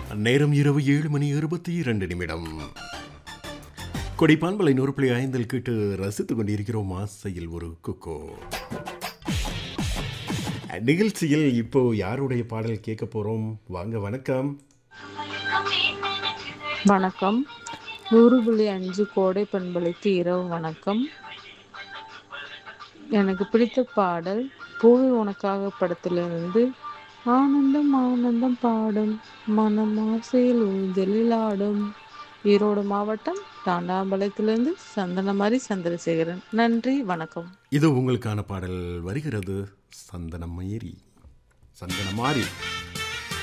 நேரம் இரவு ஏழு மணி இருபத்தி இரண்டு நிமிடம் கொடிப்பான்பலை நூறு புள்ளி ஐந்தில் கேட்டு ரசித்துக் கொண்டிருக்கிறோம் ஆசையில் ஒரு குக்கோ நிகழ்ச்சியில் இப்போ யாருடைய பாடல் கேட்க போறோம் வாங்க வணக்கம் வணக்கம் நூறு புள்ளி அஞ்சு கோடை பண்பலைக்கு இரவு வணக்கம் எனக்கு பிடித்த பாடல் பூவி உனக்காக படத்திலிருந்து ஆனந்தம் ஆனந்தம் பாடும் மனம் ஆசையில் ஊஞ்சலில் ஆடும் ஈரோடு மாவட்டம் தாண்டாம்பாளையத்திலிருந்து சந்தனமாரி சந்திரசேகரன் நன்றி வணக்கம் இது உங்களுக்கான பாடல் வருகிறது சந்தனமேரி சந்தனமாரி